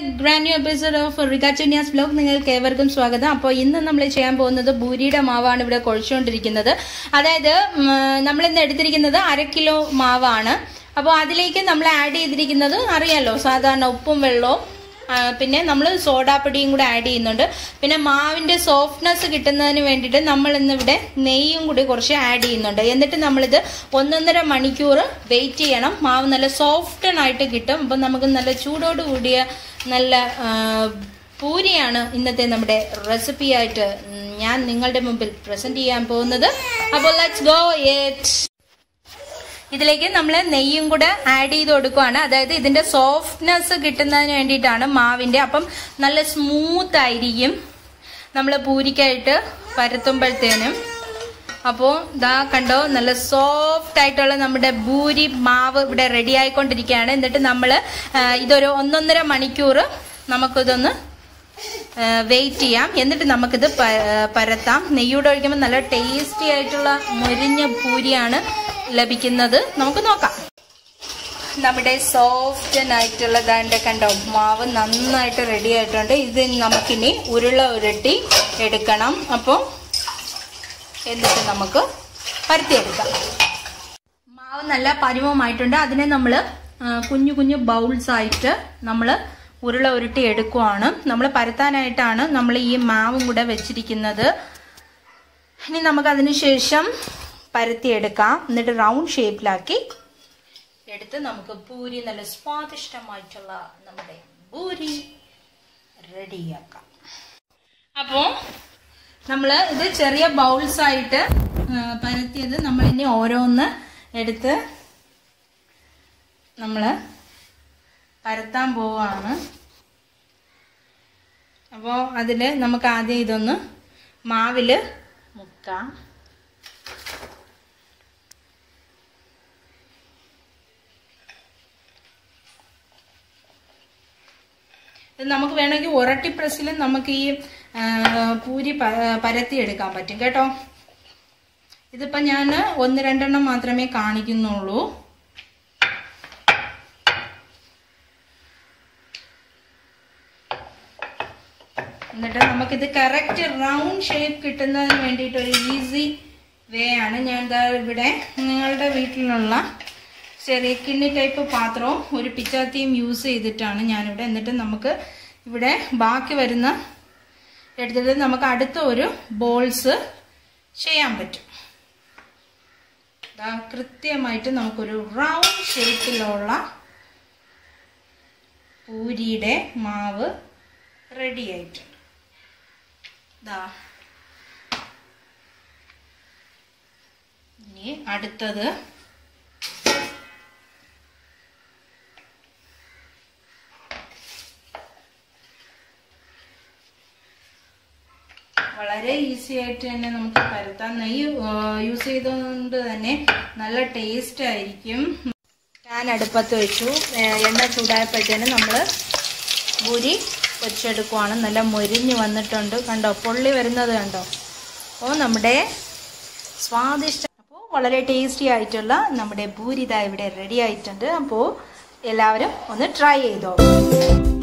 grand new episode of റിഗാച്ചുന്യാസ് blog നിങ്ങൾക്ക് ഏവർക്കും സ്വാഗതം അപ്പോൾ ഇന്ന് നമ്മൾ ചെയ്യാൻ പോകുന്നത് ബൂരിയുടെ മാവാണ് ഇവിടെ കുഴച്ചുകൊണ്ടിരിക്കുന്നത് അതായത് നമ്മൾ ഇന്ന് എടുത്തിരിക്കുന്നത് അര കിലോ മാവാണ് അപ്പോൾ അതിലേക്ക് നമ്മൾ ആഡ് ചെയ്തിരിക്കുന്നത് അറിയാലോ സാധാരണ ഉപ്പും വെള്ളവും ആ, പിന്നെ നമ്മൾ സോഡാപ്പൊടിയും കൂടെ ആഡ് ചെയ്യുന്നുണ്ട് പിന്നെ മാവിന്റെ സോഫ്റ്റ്നെസ് കിട്ടുന്നതിന് വേണ്ടിയിട്ട് നമ്മൾ ഇന്നിവിടെ നെയ്യും കൂടി കുറച്ച് ആഡ് ചെയ്യുന്നുണ്ട് എന്നിട്ട് നമ്മളിത് ഒന്നൊന്നര മണിക്കൂർ വെയിറ്റ് ചെയ്യണം മാവ് നല്ല സോഫ്റ്റ് ആയിട്ട് കിട്ടും അപ്പം നമുക്ക് നല്ല ചൂടോട് കൂടിയ നല്ല ആ, പൂരിയാണ് ഇന്നത്തെ നമ്മുടെ റെസിപ്പി ആയിട്ട് ഞാൻ നിങ്ങളുടെ മുമ്പിൽ പ്രസന്റ് ചെയ്യാൻ പോകുന്നത് അപ്പോൾ ലെറ്റ്സ് ഗോ ഇറ്റ് ഇതിലേക്ക് നമ്മൾ നെയ്യും കൂടെ ആഡ് ചെയ്ത് കൊടുക്കുവാണ് അതായത് ഇതിന്റെ സോഫ്റ്റ്നെസ് കിട്ടുന്നതിന് വേണ്ടിയിട്ടാണ് മാവിന്റെ അപ്പം നല്ല സ്മൂത്ത് ആയിരിക്കും നമ്മൾ പൂരിക്കായിട്ട് പരത്തുമ്പോഴത്തേനും അപ്പോൾ ഇതാ കണ്ടോ നല്ല സോഫ്റ്റ് ആയിട്ടുള്ള നമ്മുടെ ഭൂരി മാവ് ഇവിടെ റെഡി ആയിക്കൊണ്ടിരിക്കുകയാണ് എന്നിട്ട് നമ്മൾ ഇതൊരു ഒന്നൊന്നര മണിക്കൂർ നമുക്കിതൊന്ന് വെയിറ്റ് ചെയ്യാം എന്നിട്ട് നമുക്കിത് പ- പരത്താം നെയ്യൂടെ ഒഴിക്കുമ്പോൾ നല്ല ടേസ്റ്റി ആയിട്ടുള്ള മുരിഞ്ഞ പൂരിയാണ് ലഭിക്കുന്നത് നമുക്ക് നോക്കാം നമ്മുടെ സോഫ്റ്റ് ആയിട്ടുള്ള ദാണ്ട് കണ്ടോ മാവ് നന്നായിട്ട് റെഡി ആയിട്ടുണ്ട് ഇത് നമുക്കിനി ഉരുള ഉരുട്ടി എടുക്കണം അപ്പോൾ എന്നിട്ട് നമുക്ക് പരത്തിയെടുക്കാം മാവ് നല്ല പരുവമായിട്ടുണ്ട് അതിനെ നമ്മൾ കുഞ്ഞു കുഞ്ഞു ബൗൾസ് ആയിട്ട് നമ്മൾ ഉരുള ഉരുട്ടി എടുക്കുവാണ് നമ്മൾ പരത്താനായിട്ടാണ് നമ്മൾ ഈ മാവും കൂടെ വെച്ചിരിക്കുന്നത് ഇനി നമുക്ക് അതിന് ശേഷം പരത്തിയെടുക്കാം എന്നിട്ട് റൗണ്ട് ഷേപ്പിലാക്കി എടുത്ത് നമുക്ക് പൂരി നല്ല സ്വാദിഷ്ടമായിട്ടുള്ള നമ്മുടെ പൂരി റെഡിയാക്കാം അപ്പോൾ നമ്മൾ ഇത് ചെറിയ ബൗൾസ് ആയിട്ട് ആ, പരത്തിയത് നമ്മൾ ഇനി ഓരോന്ന് എടുത്ത് നമ്മൾ പരത്താൻ പോവാണ് അപ്പോൾ അതിൽ നമുക്ക് ആദ്യം ഇതൊന്ന് മാവിൽ മുക്കാം ഇത് നമുക്ക് വേണമെങ്കിൽ ഒരട്ടി പ്രസ്സിലും നമുക്ക് ഈ ആ, പൂരി പ- പരത്തിയെടുക്കാൻ പറ്റും കേട്ടോ ഇതിപ്പോ ഞാൻ ഒന്ന് രണ്ടെണ്ണം മാത്രമേ കാണിക്കുന്നുള്ളൂ എന്നിട്ട് നമുക്കിത് കറക്റ്റ് റൗണ്ട് ഷേപ്പ് കിട്ടുന്നതിന് വേണ്ടിയിട്ട് ഒരു ഈസി വേ ആണ് ഞാൻ ദാ ഇവിടെ നിങ്ങളുടെ വീട്ടിലുള്ള ചെറിയ കിണ്ണി ടൈപ്പ് പാത്രവും ഒരു പിച്ചാത്തിയും യൂസ് ചെയ്തിട്ടാണ് ഞാനിവിടെ എന്നിട്ട് നമുക്ക് ഇവിടെ ബാക്കി വരുന്ന എടുത്തിട്ട് നമുക്ക് അടുത്ത ഒരു ബോൾസ് ചെയ്യാൻ പറ്റും ദാ കൃത്യമായിട്ട് നമുക്കൊരു റൗണ്ട് ഷേപ്പിലുള്ള പൂരിയുടെ മാവ് റെഡി ആയിട്ടുണ്ട് ദാ ഇനി അടുത്തത് വളരെ ഈസി ആയിട്ട് തന്നെ നമുക്ക് പരത്താം നെയ്യ് യൂസ് ചെയ്തുകൊണ്ട് തന്നെ നല്ല ടേസ്റ്റ് ആയിരിക്കും ഞാൻ അടുപ്പത്ത് വെച്ചു ഏഹ് എണ്ണ ചൂടായപ്പോഴത്തേനും നമ്മൾ പൂരി വെച്ചെടുക്കുവാണ് നല്ല മൊരിഞ്ഞ് വന്നിട്ടുണ്ട് കണ്ടോ പൊള്ളി വരുന്നത് കണ്ടോ അപ്പോൾ നമ്മുടെ സ്വാദിഷ്ട അപ്പോൾ വളരെ ടേസ്റ്റി ആയിട്ടുള്ള നമ്മുടെ പൂരി ഇതാ ഇവിടെ റെഡി ആയിട്ടുണ്ട് അപ്പോൾ എല്ലാവരും ഒന്ന് ട്രൈ ചെയ്തോ